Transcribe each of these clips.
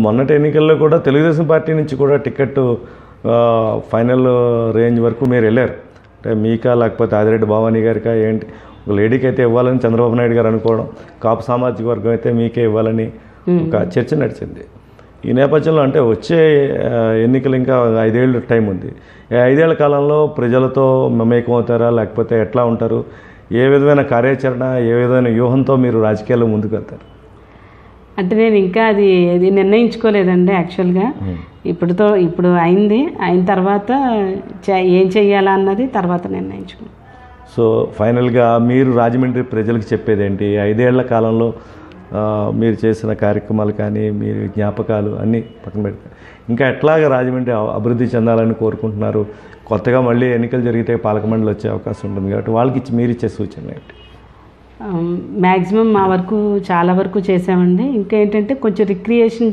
మొన్నటి ఎన్నికల్లో కూడా తెలుగుదేశం పార్టీ నుంచి కూడా టికెట్ ఆ, ఫైనల్ రేంజ్ వరకు మీరు వెళ్ళారు అంటే మీకా లేకపోతే ఆదిరెడ్డి భవానీ గారికా ఏంటి ఒక లేడీకి అయితే ఇవ్వాలని చంద్రబాబు నాయుడు గారు అనుకోవడం కాపు సామాజిక వర్గం అయితే మీకే ఇవ్వాలని ఒక చర్చ నడిచింది ఈ నేపథ్యంలో అంటే వచ్చే ఆ, ఎన్నికలు ఇంకా ఐదేళ్ళు టైం ఉంది ఈ ఐదేళ్ల కాలంలో ప్రజలతో మమేకం అవుతారా లేకపోతే ఎట్లా ఉంటారు ఏ విధమైన కార్యాచరణ ఏ విధమైన వ్యూహంతో మీరు రాజకీయాల్లో ముందుకు వెళ్తారు అంటే నేను ఇంకా అది అది నిర్ణయించుకోలేదండి యాక్చువల్గా ఇప్పుడుతో ఇప్పుడు అయింది అయిన తర్వాత చే- ఏం చెయ్యాలా అన్నది తర్వాత నిర్ణయించుకున్నాను సో ఫైనల్గా మీరు రాజమండ్రి ప్రజలకు చెప్పేది ఏంటి ఐదేళ్ల కాలంలో ఆ, మీరు చేసిన కార్యక్రమాలు కానీ మీ జ్ఞాపకాలు అన్నీ పక్కన పెడతారు ఇంకా ఎట్లాగా రాజమండ్రి అ- అభివృద్ధి చెందాలని కోరుకుంటున్నారు కొత్తగా మళ్ళీ ఎన్నికలు జరిగితే పాలక మండలి వచ్చే అవకాశం ఉంటుంది కాబట్టి వాళ్ళకి ఇచ్చి మీరు ఇచ్చే సూచన ఏంటి మ్యాక్సిమం మా వరకు చాలా వరకు చేసామండి ఇంకా ఏంటంటే కొంచెం రిక్రియేషన్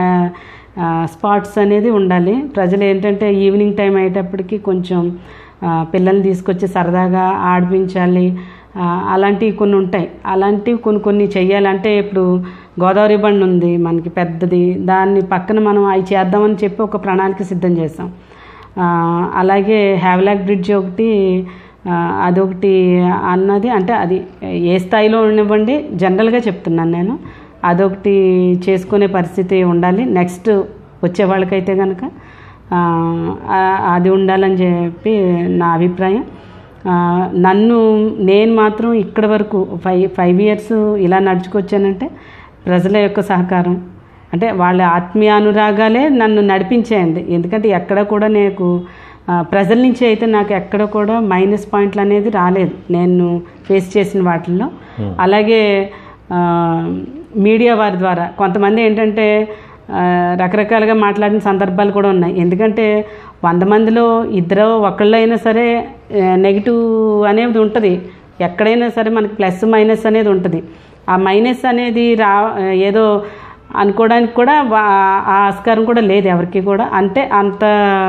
స్పాట్స్ అనేది ఉండాలి ప్రజలు ఏంటంటే ఈవినింగ్ టైం అయ్యేటప్పటికి కొంచెం ఆ, పిల్లల్ని తీసుకొచ్చి సరదాగా ఆడిపించాలి ఆ, అలాంటివి కొన్ని ఉంటాయి అలాంటివి కొన్ని కొన్ని చెయ్యాలంటే ఇప్పుడు గోదావరి బండి ఉంది మనకి పెద్దది దాన్ని పక్కన మనం అవి చేద్దామని చెప్పి ఒక ప్రణాళిక సిద్ధం చేస్తాం ఆ, అలాగే హ్యావ్లాక్ బ్రిడ్జ్ ఒకటి ఆ, అదొకటి అన్నది అంటే అది ఏ స్థాయిలో ఉండనివ్వండి జనరల్గా చెప్తున్నాను నేను అదొకటి చేసుకునే పరిస్థితి ఉండాలి నెక్స్ట్ వచ్చే వాళ్ళకైతే కనుక ఆ, ఆ- అది ఉండాలని చెప్పి నా అభిప్రాయం ఆ, నన్ను నేను మాత్రం ఇక్కడి వరకు ఫైవ్ ఫైవ్ ఇయర్స్ ఇలా నడుచుకొచ్చానంటే ప్రజల యొక్క సహకారం అంటే వాళ్ళ ఆత్మీయ అనురాగాలే నన్ను నడిపించాయండి ఎందుకంటే ఎక్కడ కూడా నాకు ఆ, ప్రజల నుంచి అయితే నాకు ఎక్కడ కూడా మైనస్ పాయింట్లు అనేది రాలేదు నేను ఫేస్ చేసిన వాటిల్లో అలాగే ఆ, మీడియా వారి ద్వారా కొంతమంది ఏంటంటే ఆ, రకరకాలుగా మాట్లాడిన సందర్భాలు కూడా ఉన్నాయి ఎందుకంటే వంద మందిలో ఇద్దరు ఒకళ్ళైనా సరే నెగిటివ్ అనేది ఉంటుంది ఎక్కడైనా సరే మనకి ప్లస్ మైనస్ అనేది ఉంటుంది ఆ మైనస్ అనేది రా ఏదో అనుకోవడానికి కూడా వా- ఆ ఆస్కారం కూడా లేదు ఎవరికి కూడా అంటే అంత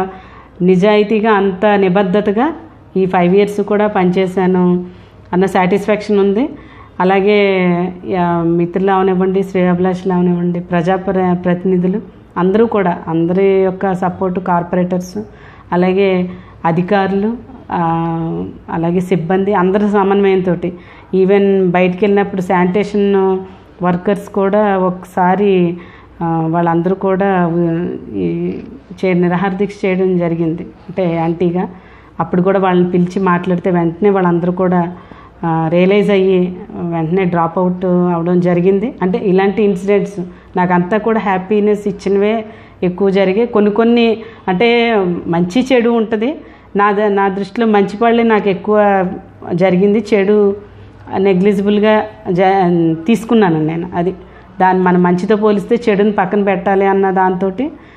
నిజాయితీగా అంత నిబద్ధతగా ఈ ఫైవ్ ఇయర్స్ కూడా పనిచేశాను అన్న సాటిస్ఫాక్షన్ ఉంది అలాగే యా, మిత్రులు అవనివ్వండి శ్రేయాభిలాషులు అవనివ్వండి ప్రజా ప్ర- ప్రతినిధులు అందరూ కూడా అందరి యొక్క సపోర్టు కార్పొరేటర్స్ అలాగే అధికారులు ఆ, అలాగే సిబ్బంది అందరి సమన్వయంతో ఈవెన్ బయటికి వెళ్ళినప్పుడు శానిటేషన్ వర్కర్స్ కూడా ఒకసారి ఆ, వాళ్ళందరూ కూడా ఉ- ఈ చే నిరాహార దీక్ష చేయడం జరిగింది అంటే యాంటీగా అప్పుడు కూడా వాళ్ళని పిలిచి మాట్లాడితే వెంటనే వాళ్ళందరూ కూడా రియలైజ్ అయ్యి వెంటనే డ్రాప్ అవుట్ అవడం జరిగింది అంటే ఇలాంటి ఇన్సిడెంట్స్ నాకంతా కూడా హ్యాపీనెస్ ఇచ్చినవే ఎక్కువ జరిగాయి కొన్ని కొన్ని అంటే మంచి చెడు ఉంటుంది నా ద- నా దృష్టిలో మంచి పళ్ళే నాకు ఎక్కువ జరిగింది చెడు నెగ్లిజిబుల్గా జ తీసుకున్నాను నేను అది దాన్ని మనం మంచితో పోలిస్తే చెడుని పక్కన పెట్టాలి అన్న దాంతో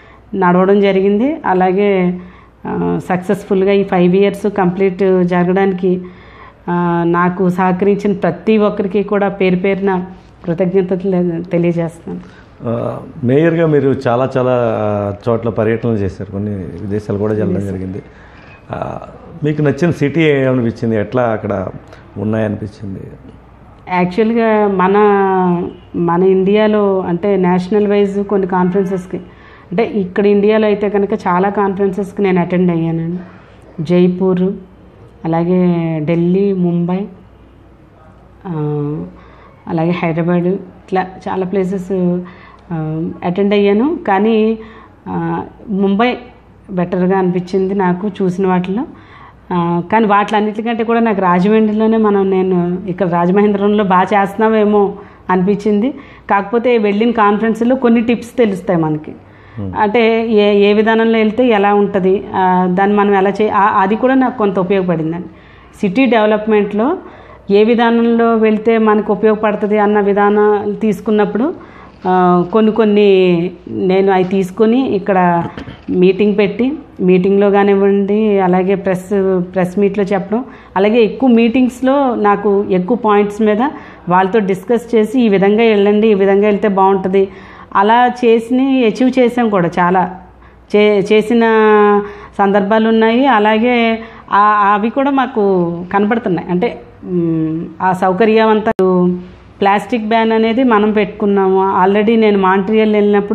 నడవడం జరిగింది అలాగే సక్సెస్ఫుల్గా ఈ ఫైవ్ ఇయర్స్ కంప్లీట్ జరగడానికి ఆ, నాకు సహకరించిన ప్రతి ఒక్కరికి కూడా పేరు పేరున కృతజ్ఞతలు తెలియజేస్తున్నాను ఆ, మేయర్గా మీరు చాలా చాలా చోట్ల పర్యటనలు చేశారు కొన్ని విదేశాలు కూడా వెళ్ళడం జరిగింది ఆ, మీకు నచ్చిన సిటీ ఏమనిపించింది ఎట్లా అక్కడ ఉన్నాయనిపించింది యాక్చువల్గా మన మన ఇండియాలో అంటే నేషనల్ వైజ్ కొన్ని కాన్ఫరెన్సెస్కి అంటే ఇక్కడ ఇండియాలో అయితే కనుక చాలా కాన్ఫరెన్సెస్కి నేను అటెండ్ అయ్యానండి జైపూర్ అలాగే ఢిల్లీ ముంబై ఆ, అలాగే హైదరాబాద్ ఇట్లా చాలా ప్లేసెస్ అటెండ్ అయ్యాను కానీ ఆ, ముంబై బెటర్గా అనిపించింది నాకు చూసిన వాటిలో ఆ, కానీ వాటిలన్నిటికంటే కూడా నాకు రాజమండ్రిలోనే మనం నేను ఇక్కడ రాజమహేంద్రంలో బాగా చేస్తున్నామేమో అనిపించింది కాకపోతే వెళ్ళిన కాన్ఫరెన్స్లో కొన్ని టిప్స్ తెలుస్తాయి మనకి అంటే ఏ ఏ విధానంలో వెళ్తే ఎలా ఉంటుంది ఆ, దాన్ని మనం ఎలా చే ఆ- అది కూడా నాకు కొంత ఉపయోగపడిందండి సిటీ డెవలప్మెంట్లో ఏ విధానంలో వెళ్తే మనకు ఉపయోగపడుతుంది అన్న విధానాలు తీసుకున్నప్పుడు ఆ, కొన్ని కొన్ని నేను అవి తీసుకొని ఇక్కడ మీటింగ్ పెట్టి మీటింగ్లో కానివ్వండి అలాగే ప్రెస్ ప్రెస్ మీట్లో చెప్పడం అలాగే ఎక్కువ మీటింగ్స్లో నాకు ఎక్కువ పాయింట్స్ మీద వాళ్ళతో డిస్కస్ చేసి ఈ విధంగా వెళ్ళండి ఈ విధంగా వెళ్తే బాగుంటుంది అలా చేసి అచీవ్ చేసాం కూడా చాలా చే చేసిన సందర్భాలు ఉన్నాయి అలాగే ఆ- అవి కూడా మాకు కనపడుతున్నాయి అంటే మ్, ఆ సౌకర్యవంత ప్లాస్టిక్ బ్యాన్ అనేది మనం పెట్టుకున్నాము ఆల్రెడీ నేను మాంట్రియల్ వెళ్ళినప్పుడు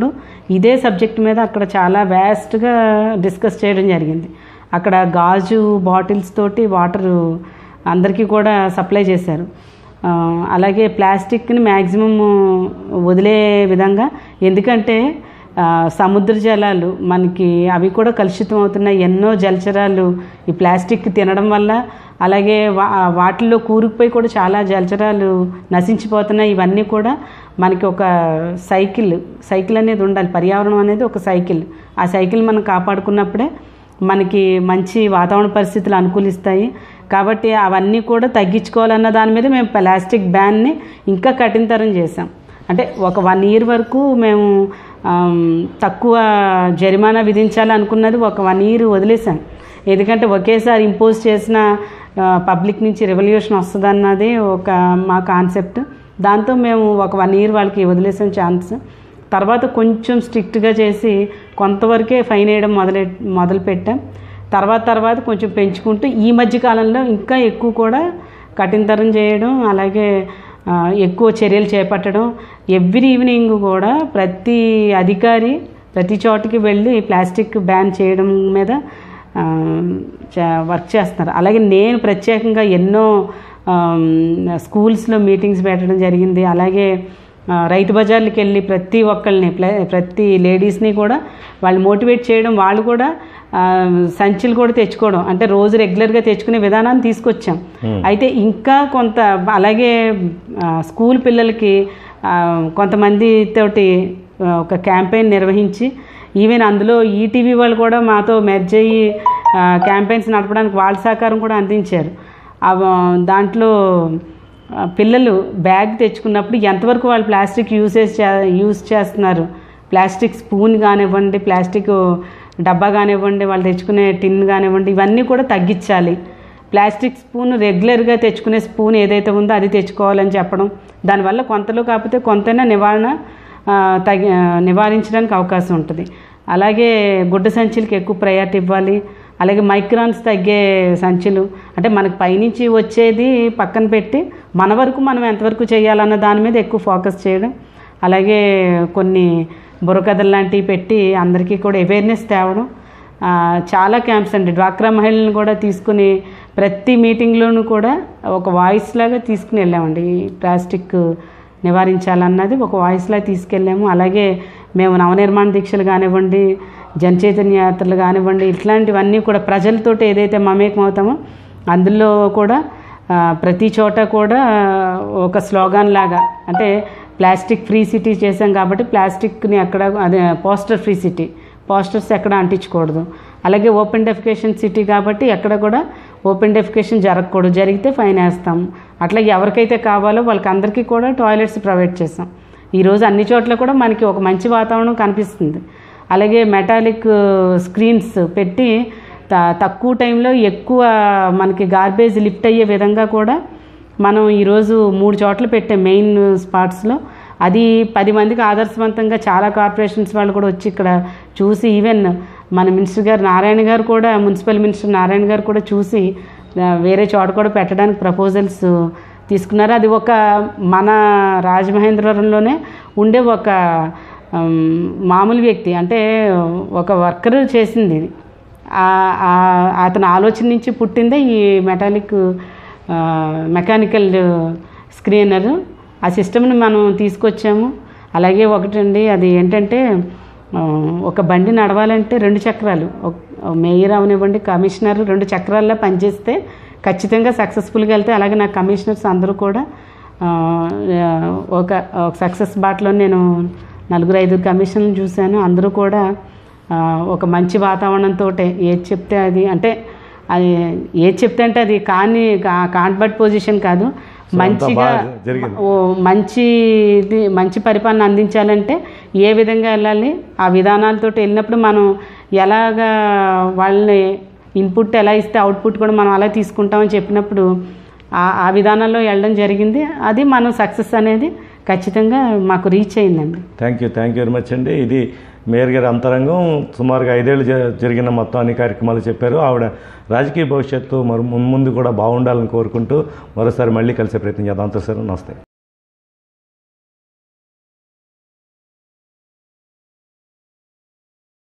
ఇదే సబ్జెక్ట్ మీద అక్కడ చాలా వ్యాస్ట్గా డిస్కస్ చేయడం జరిగింది అక్కడ గాజు బాటిల్స్ తోటి వాటరు అందరికీ కూడా సప్లై చేశారు ఆ, అలాగే ప్లాస్టిక్ని మ్యాక్సిమం వదిలే విధంగా ఎందుకంటే ఆ, సముద్ర జలాలు మనకి అవి కూడా కలుషితం అవుతున్నాయి ఎన్నో జలచరాలు ఈ ప్లాస్టిక్ తినడం వల్ల అలాగే వా వాటిల్లో కూరుకుపోయి కూడా చాలా జలచరాలు నశించిపోతున్నాయి ఇవన్నీ కూడా మనకి ఒక సైకిల్ సైకిల్ అనేది ఉండాలి పర్యావరణం అనేది ఒక సైకిల్ ఆ సైకిల్ మనం కాపాడుకున్నప్పుడే మనకి మంచి వాతావరణ పరిస్థితులు అనుకూలిస్తాయి కాబట్టి అవన్నీ కూడా తగ్గించుకోవాలన్న దాని మీద మేము ప్లాస్టిక్ బ్యాన్ని ఇంకా కఠినతరం చేసాం అంటే ఒక వన్ ఇయర్ వరకు మేము ఆమ్, తక్కువ జరిమానా విధించాలి అనుకున్నది ఒక వన్ ఇయర్ వదిలేసాం ఎందుకంటే ఒకేసారి ఇంపోజ్ చేసిన పబ్లిక్ నుంచి రెవల్యూషన్ వస్తుందన్నది ఒక మా కాన్సెప్ట్ దాంతో మేము ఒక వన్ ఇయర్ వాళ్ళకి వదిలేసాం ఛాన్స్ తర్వాత కొంచెం స్ట్రిక్ట్గా చేసి కొంతవరకే ఫైన్ వేయడం మొదలె మొదలు పెట్టాం తర్వాత తర్వాత కొంచెం పెంచుకుంటూ ఈ మధ్య కాలంలో ఇంకా ఎక్కువ కూడా కఠినతరం చేయడం అలాగే ఆ, ఎక్కువ చర్యలు చేపట్టడం ఎవ్రీ ఈవినింగ్ కూడా ప్రతి అధికారి ప్రతి చోటకి వెళ్ళి ప్లాస్టిక్ బ్యాన్ చేయడం మీద ఆ, చ- వర్క్ చేస్తున్నారు అలాగే నేను ప్రత్యేకంగా ఎన్నో ఆమ్, స్కూల్స్లో మీటింగ్స్ పెట్టడం జరిగింది అలాగే ఆ, రైతు బజార్లకు వెళ్ళి ప్రతి ఒక్కళ్ళని ప్ల- ప్రతి లేడీస్ని కూడా వాళ్ళు మోటివేట్ చేయడం వాళ్ళు కూడా ఆ, సంచులు కూడా తెచ్చుకోవడం అంటే రోజు రెగ్యులర్గా తెచ్చుకునే విధానాన్ని తీసుకొచ్చాం అయితే ఇంకా కొంత అలాగే ఆ, స్కూల్ పిల్లలకి ఆ, కొంతమంది తోటి ఆ, ఒక క్యాంపెయిన్ నిర్వహించి ఈవెన్ అందులో ఈటీవీ వాళ్ళు కూడా మాతో మెర్జ్ అయ్యి క్యాంపెయిన్స్ నడపడానికి వాళ్ళ సహకారం కూడా అందించారు ఆ, దాంట్లో ఆ, పిల్లలు బ్యాగ్ తెచ్చుకున్నప్పుడు ఎంతవరకు వాళ్ళు ప్లాస్టిక్ యూసేజ్ చే యూజ్ చేస్తున్నారు ప్లాస్టిక్ స్పూన్ కానివ్వండి ప్లాస్టిక్ డబ్బా కానివ్వండి వాళ్ళు తెచ్చుకునే టిన్ కానివ్వండి ఇవన్నీ కూడా తగ్గించాలి ప్లాస్టిక్ స్పూన్ రెగ్యులర్గా తెచ్చుకునే స్పూన్ ఏదైతే ఉందో అది తెచ్చుకోవాలని చెప్పడం దానివల్ల కొంతలో కాకపోతే కొంతైనా నివారణ ఆ, తగి ఆ, నివారించడానికి అవకాశం ఉంటుంది అలాగే గుడ్డ సంచులకి ఎక్కువ ప్రయారిటీ ఇవ్వాలి అలాగే మైక్రాన్స్ తగ్గే సంచులు అంటే మనకు పైనుంచి వచ్చేది పక్కన పెట్టి మన వరకు మనం ఎంతవరకు చేయాలన్న దాని మీద ఎక్కువ ఫోకస్ చేయడం అలాగే కొన్ని బుర్రకథలు లాంటివి పెట్టి అందరికీ కూడా అవేర్నెస్ తేవడం ఆ, చాలా క్యాంప్స్ అండి డ్వాక్రా మహిళలను కూడా తీసుకుని ప్రతి మీటింగ్లోనూ కూడా ఒక వాయిస్ లాగా తీసుకుని వెళ్ళామండి ఈ ప్లాస్టిక్ నివారించాలన్నది ఒక వాయిస్లా తీసుకెళ్ళాము అలాగే మేము నవనిర్మాణ దీక్షలు కానివ్వండి జనచైతన్య యాత్రలు కానివ్వండి ఇట్లాంటివన్నీ కూడా ప్రజలతోటి ఏదైతే మమేకం అవుతామో అందులో కూడా ఆ, ప్రతి చోట కూడా ఒక స్లోగాన్ లాగా అంటే ప్లాస్టిక్ ఫ్రీ సిటీ చేసాం కాబట్టి ప్లాస్టిక్ని అక్కడ అదే పోస్టర్ ఫ్రీ సిటీ పోస్టర్స్ ఎక్కడ అంటించకూడదు అలాగే ఓపెన్ డెఫికేషన్ సిటీ కాబట్టి ఎక్కడ కూడా ఓపెన్ డెఫికేషన్ జరగకూడదు జరిగితే ఫైన్ వేస్తాం అట్లా ఎవరికైతే కావాలో వాళ్ళకి అందరికీ కూడా టాయిలెట్స్ ప్రొవైడ్ చేస్తాం ఈరోజు అన్ని చోట్ల కూడా మనకి ఒక మంచి వాతావరణం కనిపిస్తుంది అలాగే మెటాలిక్ స్క్రీన్స్ పెట్టి త- తక్కువ టైంలో ఎక్కువ మనకి గార్బేజ్ లిఫ్ట్ అయ్యే విధంగా కూడా మనం ఈరోజు మూడు చోట్ల పెట్టే మెయిన్ స్పాట్స్లో అది పది మందికి ఆదర్శవంతంగా చాలా కార్పొరేషన్స్ వాళ్ళు కూడా వచ్చి ఇక్కడ చూసి ఈవెన్ మన మినిస్టర్ గారు నారాయణ గారు కూడా మున్సిపల్ మినిస్టర్ నారాయణ గారు కూడా చూసి ఆ, వేరే చోట కూడా పెట్టడానికి ప్రపోజల్స్ తీసుకున్నారు అది ఒక మన రాజమహేంద్రవరంలోనే ఉండే ఒక ఆమ్, మామూలు వ్యక్తి అంటే ఒక వర్కర్ చేసింది ఇది ఆ- ఆ- అతని ఆలోచన నుంచి పుట్టిందే ఈ మెటాలిక్ ఆ, మెకానికల్ స్క్రీనర్ ఆ సిస్టమ్ని మనం తీసుకొచ్చాము అలాగే ఒకటండి అది ఏంటంటే ఆ, ఒక బండి నడవాలంటే రెండు చక్రాలు ఒక- మేయర్ అవనివ్వండి కమిషనర్ రెండు చక్రాల్లో పనిచేస్తే ఖచ్చితంగా సక్సెస్ఫుల్గా వెళ్తే అలాగే నా కమిషనర్స్ అందరూ కూడా ఆ, ఒక ఒక సక్సెస్ బాటలో నేను నలుగురు ఐదుగురు కమిషన్లు చూశాను అందరూ కూడా ఆ, ఒక మంచి వాతావరణంతో ఏది చెప్తే అది అంటే అది ఏది చెప్తే అంటే అది కాని కాంట్ బట్ పొజిషన్ కాదు అంతా మంచిగా బాగా జరిగింది. ఓ మంచి ఇది మంచి పరిపాలన అందించాలంటే ఏ విధంగా వెళ్ళాలి ఆ విధానాలతో వెళ్ళినప్పుడు మనం ఎలాగా వాళ్ళని ఇన్పుట్ ఎలా ఇస్తే అవుట్పుట్ కూడా మనం అలా తీసుకుంటామని చెప్పినప్పుడు ఆ ఆ విధానంలో వెళ్ళడం జరిగింది అది మనం సక్సెస్ అనేది ఖచ్చితంగా మాకు రీచ్ అయిందండి thank you thank you very much అండి ఇది మేయర్ గారి అంతరంగం సుమారుగా ఐదేళ్ళు జ- జరిగిన మొత్తం అన్ని కార్యక్రమాలు చెప్పారు ఆవిడ రాజకీయ భవిష్యత్తు మరి ముందు కూడా బాగుండాలని కోరుకుంటూ మరోసారి మళ్ళీ కలిసే ప్రయత్నం చేద్దాం అంతా సార్ నమస్తే